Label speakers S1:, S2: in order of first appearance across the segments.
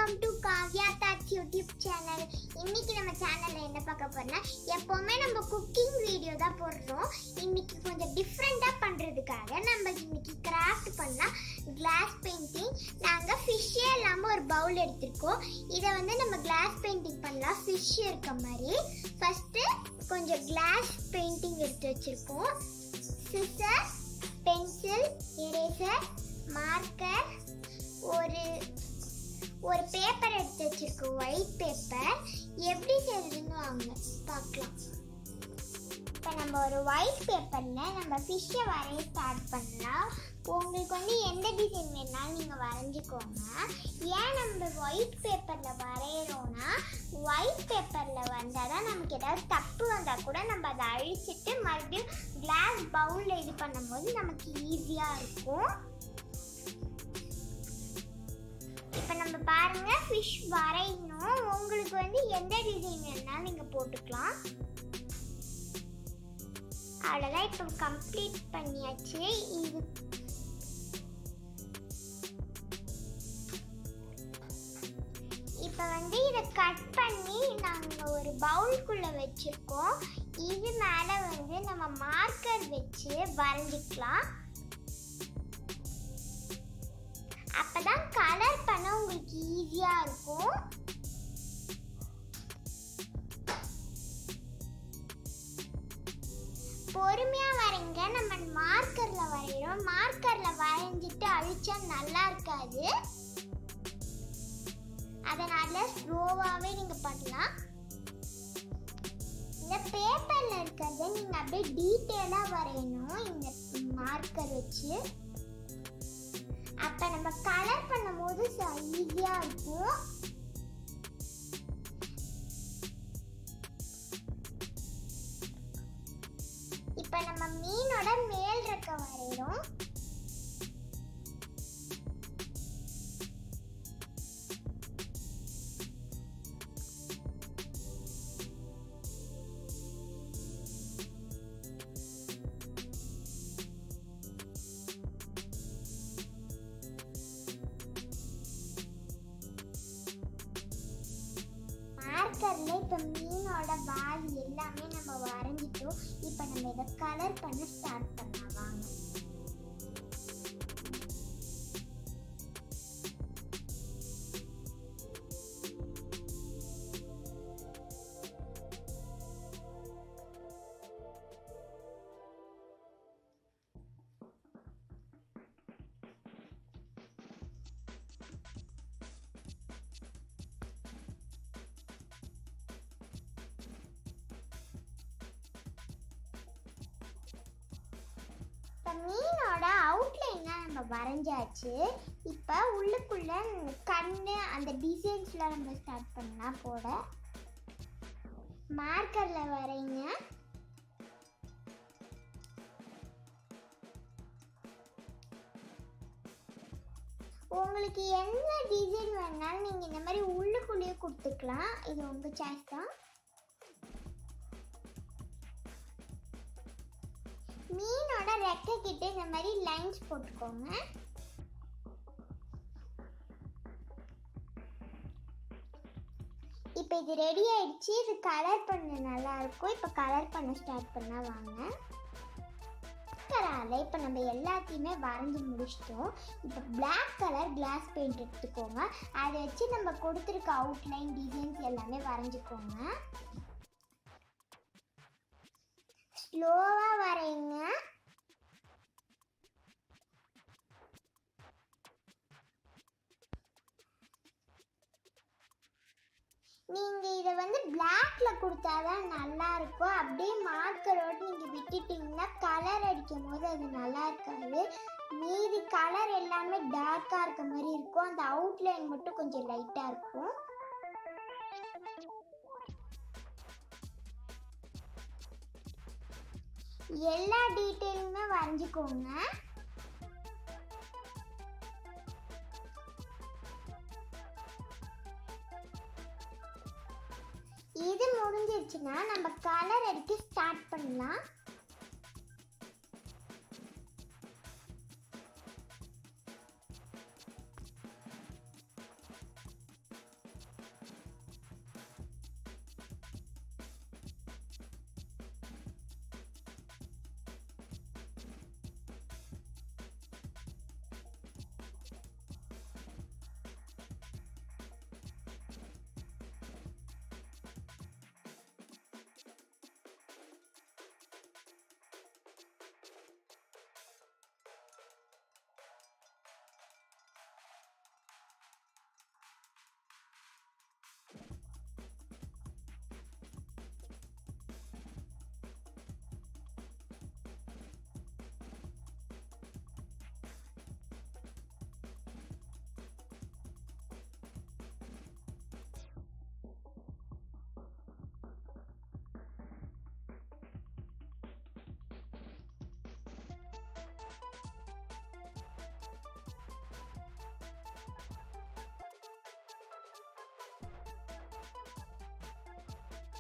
S1: welcome to Kavya thoughts YouTube channel இன்னைக்கு நம்ம சேனல்ல என்ன பார்க்க போறோம்னா எப்பவுமே நம்ம குக்கிங் வீடியோ தான் போடுறோம் இன்னைக்கு கொஞ்சம் டிஃப்ரெண்டா பண்றதுக்காக நம்ம இன்னைக்கு கிராஃப்ட் பண்ணா கிளாஸ் பெயிண்டிங் நாங்க ஃபிஷ்ஷே இல்லாம ஒரு பவுல் எடுத்திருக்கோம் இதை வந்து நம்ம கிளாஸ் பெயிண்டிங் பண்ணலாம் ஃபிஷ் இருக்க மாதிரி ஃபர்ஸ்ட் கொஞ்சம் கிளாஸ் பெயிண்டிங் எடுத்து வச்சிருக்கோம் சிசர் பென்சில் எரேசர் மார்க்கர் ஒரு ஒரு பேப்பர் எடுத்து வச்சிருக்கோம் ஒயிட் பேப்பர் எப்படி செய்யறதுன்னு வாங்க பார்க்கலாம் இப்போ நம்ம ஒரு ஒயிட் பேப்பரில் நம்ம ஃபிஷ்ஷை வரைய ஸ்டார்ட் பண்ணலாம் உங்களுக்கு வந்து எந்த டிசைன் வேணாலும் நீங்கள் வரைஞ்சிக்கோங்க ஏன் நம்ம ஒயிட் பேப்பரில் வரைகிறோன்னா ஒயிட் பேப்பரில் வந்தால் தான் நமக்கு ஏதாவது தப்பு வந்தால் கூட நம்ம அதை அழிச்சிட்டு மறுபடியும் கிளாஸ் பவுலில் இது பண்ணும்போது நமக்கு ஈஸியாக இருக்கும் இப்போ நம்ம பாருங்க ஃபிஷ் வரையணும் உங்களுக்கு வந்து எந்த டிசைன் வேணாலும் நீங்க போட்டுக்கலாம் அவ்வளோதான் இப்போ கம்ப்ளீட் பண்ணியாச்சு இது இப்போ வந்து இதை கட் பண்ணி நாங்கள் ஒரு பவுல்குள்ளே வச்சுருக்கோம் இது மேலே வந்து நம்ம மார்க்கர் வச்சு வரைஞ்சிக்கலாம் அப்பதான் கலர் பண்ண உங்களுக்கு ஈஸியா இருக்கும் பொறுமையா வரைங்க நம்ம மார்க்கர்ல வரைகிறோம் மார்க்கர்ல வரைஞ்சிட்டு அழிச்சா நல்லா இருக்காது அதனால ஸ்லோவாவே நீங்க பண்ணலாம் இந்த பேப்பர்ல இருக்கிறத நீங்க அப்படியே டீட்டெயிலா வரையணும் இந்த மார்க்கர் வச்சு அப்ப நம்ம கலர் பண்ணும்போது ஈஸியா இருக்கும் இப்ப நம்ம மீனோட மேல் ரெக்க வரைகிறோம் மார்க்கர்ல இப்ப மீனோட வால் எல்லாமே நம்ம வரைஞ்சிட்டோம் இப்ப நம்ம இதை கலர் பண்ண ஸ்டார்ட் பண்ணலாம் வாங்க இப்போ மீனோட அவுட்லைன்லாம் நம்ம வரைஞ்சாச்சு இப்போ உள்ளுக்குள்ள கண்ணு அந்த டிசைன்ஸ்லாம் நம்ம ஸ்டார்ட் பண்ணலாம் போட மார்க்கரில் வரைங்க உங்களுக்கு என்ன டிசைன் வேணாலும் நீங்கள் இந்த மாதிரி உள்ளுக்குள்ளேயே கொடுத்துக்கலாம் இது உங்கள் சாய்ஸ் தான் மீனோட ரெக்கை கிட்ட இந்த மாதிரி லைன்ஸ் போட்டுக்கோங்க இப்போ இது ரெடி ஆயிடுச்சு இது கலர் பண்ண நல்லா இருக்கும் இப்போ கலர் பண்ண ஸ்டார்ட் பண்ணா வாங்க கலரால் இப்போ நம்ம எல்லாத்தையுமே வரைஞ்சி முடிச்சிட்டோம் இப்போ Black கலர் கிளாஸ் பெயிண்ட் எடுத்துக்கோங்க அதை வச்சு நம்ம கொடுத்துருக்க அவுட்லைன் டிசைன்ஸ் எல்லாமே வரைஞ்சிக்கோங்க ஸ்லோவாக வரைங்க நீங்கள் இதை வந்து பிளாக்ல கொடுத்தாதான் நல்லா இருக்கும் அப்படியே மார்க்கரோடு நீங்கள் விட்டுட்டீங்கன்னா கலர் அடிக்கும் போது அது நல்லா இருக்காது மீதி கலர் எல்லாமே டார்க்காக இருக்க மாதிரி இருக்கும் அந்த அவுட்லைன் மட்டும் கொஞ்சம் லைட்டாக இருக்கும் எல்லா டீட்டெயிலுமே வரைஞ்சிக்கோங்க இது முடிஞ்சிருச்சுன்னா நம்ம கலர் அடிக்க ஸ்டார்ட் பண்ணலாம்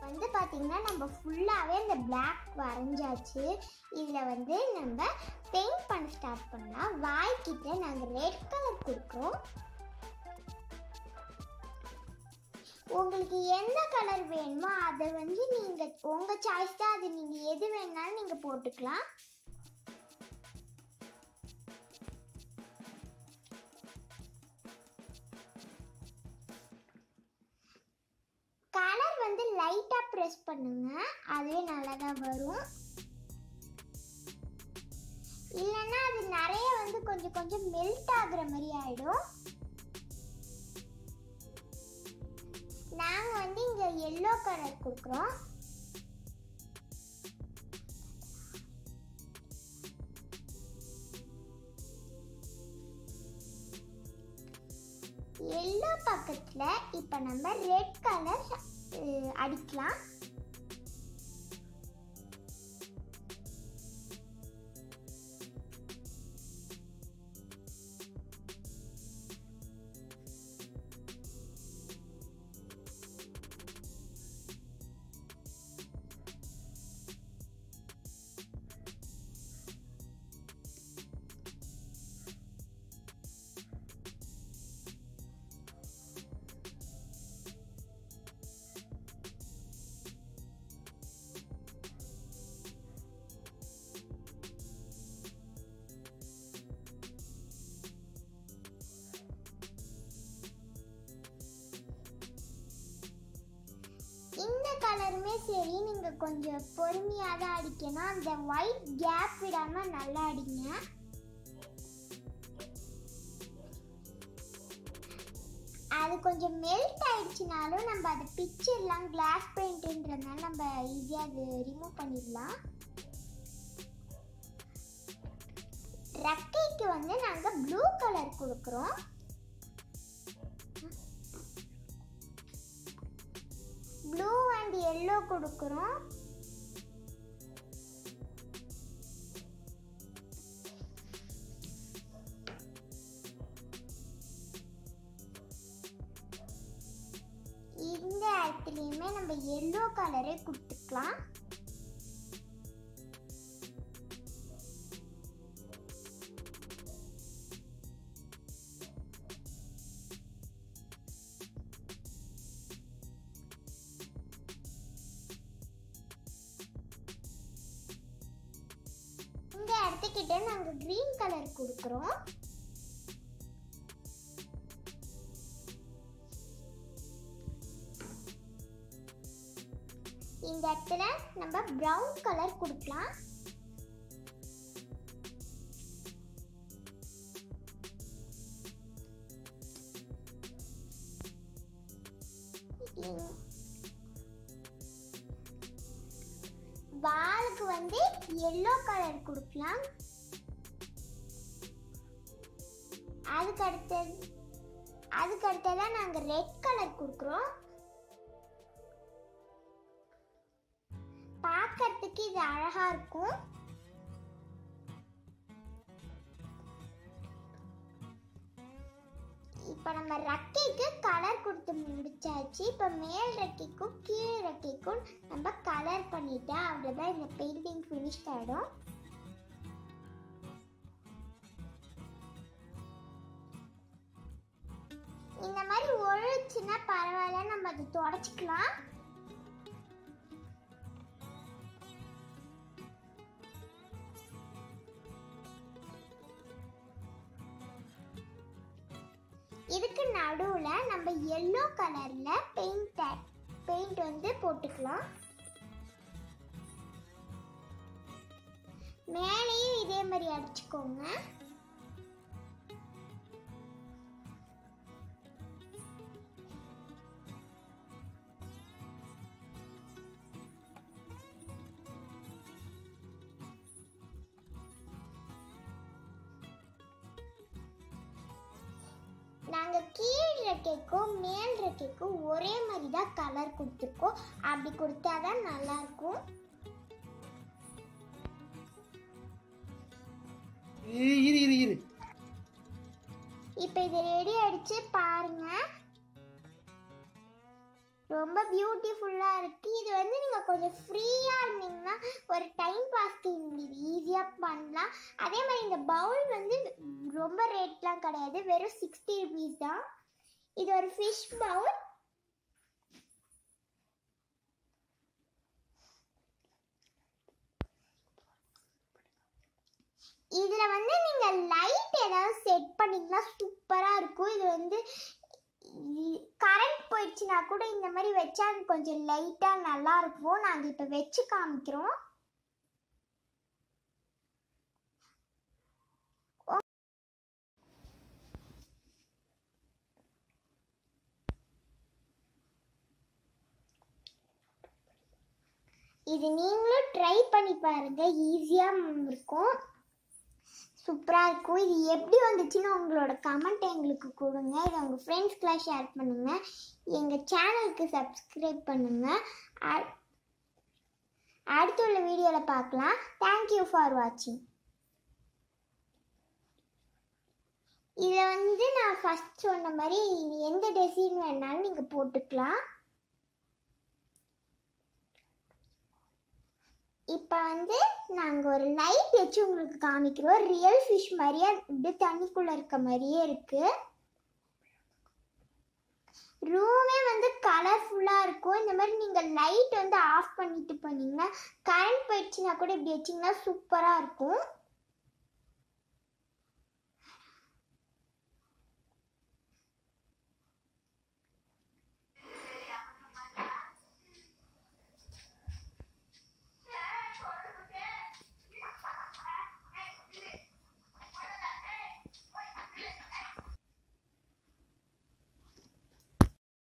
S1: வந்து பார்த்தீங்கன்னா நம்ம ஃபுல்லாகவே இந்த Black வரைஞ்சாச்சு இதில் வந்து நம்ம பெயிண்ட் பண்ண ஸ்டார்ட் பண்ணலாம் வாய்க்கிட்ட நாங்கள் ரெட் கலர் கொடுக்குறோம் உங்களுக்கு எந்த கலர் வேணுமோ அதை வந்து நீங்கள் உங்கள் சாய்ஸ் தான் அது நீங்கள் எது வேணாலும் நீங்கள் போட்டுக்கலாம் கலர் வந்து லைட்டாக ப்ரெஸ் பண்ணுங்க அதுவே நல்லா தான் வரும் இல்லைன்னா அது நிறைய வந்து கொஞ்சம் கொஞ்சம் மெல்ட் ஆகுற மாதிரி ஆயிடும் நாங்கள் வந்து இங்கே எல்லோ கலர் கொடுக்குறோம் எல்லோ பக்கத்தில் இப்போ நம்ம ரெட் கலர் அடிக்கலாம் இந்த கலருமே சரி நீங்க கொஞ்சம் பொறுமையா தான் அடிக்கணும் அந்த ஒயிட் கேப் விடாம நல்லா அடிங்க அது கொஞ்சம் மெல்ட் ஆயிடுச்சுனாலும் நம்ம அதை பிக்சர்லாம் கிளாஸ் பெயிண்ட்ன்றதுனால நம்ம ஈஸியாக அது ரிமூவ் பண்ணிடலாம் ரெக்கைக்கு வந்து நாங்கள் ப்ளூ கலர் கொடுக்குறோம் ப்ளூ அண்ட் எல்லோ கொடுக்குறோம் இந்த இடத்துலையுமே நம்ம எல்லோ கலரே கொடுத்துக்கலாம் இந்த இடத்துக்கிட்ட நாங்க கிரீன் கலர் கொடுக்குறோம் இந்த இடத்துல நம்ம பிரவுன் கலர் கொடுக்கலாம் இங்க- வாலுக்கு வந்து எல்லோ கலர் கொடுக்கலாம் அதுக்கு அடுத்தது அதுக்கு அடுத்ததான் நாங்க ரெட் கலர் கொடுக்குறோம் பார்க்கறதுக்கு இது அழகா இருக்கும் இப்போ நம்ம ரெக்கைக்கு கலர் கொடுத்து முடிச்சாச்சு இப்போ மேல் ரெக்கைக்கும் கீழ் ரெக்கைக்கும் நம்ம கலர் பண்ணிட்டா அவ்வளோதான் இந்த பெயிண்டிங் ஃபினிஷ் ஆகிடும் இந்த மாதிரி ஒழுச்சுன்னா பரவாயில்ல நம்ம அதை தொடச்சிக்கலாம் இதுக்கு நடுவில் நம்ம எல்லோ கலரில் பெயிண்ட் பெயிண்ட் வந்து போட்டுக்கலாம் மேலேயும் இதே மாதிரி அடிச்சுக்கோங்க நாங்கள் கீழ் ரெக்கைக்கும் மேல் ரெக்கைக்கும் ஒரே மாதிரி தான் கலர் கொடுத்துருக்கோம் அப்படி கொடுத்தா தான் நல்லாயிருக்கும்
S2: ஏய், இரு இரு இரு
S1: இப்போ இது ரெடி ஆயிடுச்சு பாருங்க ரொம்ப பியூட்டிஃபுல்லாக இருக்குது இது வந்து நீங்கள் கொஞ்சம் ஃப்ரீயாக இருந்தீங்கன்னா ஒரு டைம் பாஸ்க்கு உங்களுக்கு ஈஸியாக பண்ணலாம் அதே மாதிரி இந்த பவுல் வந்து ரொம்ப ரேட்லாம் கிடையாது வெறும் சிக்ஸ்டி ருபீஸ் தான் இது ஒரு ஃபிஷ் பவுல் இதில் வந்து நீங்கள் லைட் ஏதாவது செட் பண்ணிங்கன்னா சூப்பராக இருக்கும் இது வந்து கரண்ட் போயிடுச்சுன்னா கூட இந்த மாதிரி வச்சா கொஞ்சம் லைட்டாக நல்லா இருக்கும் நாங்கள் இப்போ வச்சு காமிக்கிறோம் இது நீங்களும் ட்ரை பண்ணி பாருங்க ஈஸியாக இருக்கும் சூப்பராக இருக்கும் இது எப்படி வந்துச்சுன்னு உங்களோட கமெண்ட் எங்களுக்கு கொடுங்க இதை உங்கள் ஃப்ரெண்ட்ஸ்க்கெலாம் ஷேர் பண்ணுங்கள் எங்கள் சேனலுக்கு சப்ஸ்கிரைப் பண்ணுங்கள் அ- அடுத்து உள்ள வீடியோவில் பார்க்கலாம் தேங்க்யூ ஃபார் வாட்சிங் இதில் வந்து நான் ஃபஸ்ட் சொன்ன மாதிரி இது எந்த டிசைன் வேணாலும் நீங்கள் போட்டுக்கலாம் இப்போ வந்து நாங்கள் ஒரு லைட் வச்சு உங்களுக்கு காமிக்கிறோம் ரியல் ஃபிஷ் மாதிரியே இப்படி தண்ணிக்குள்ளே இருக்க மாதிரியே இருக்கு ரூமே வந்து கலர்ஃபுல்லாக இருக்கும் இந்த மாதிரி நீங்கள் லைட் வந்து ஆஃப் பண்ணிட்டு போனீங்கன்னா கரண்ட் போயிடுச்சுன்னா கூட இப்படி வச்சிங்கன்னா சூப்பராக இருக்கும்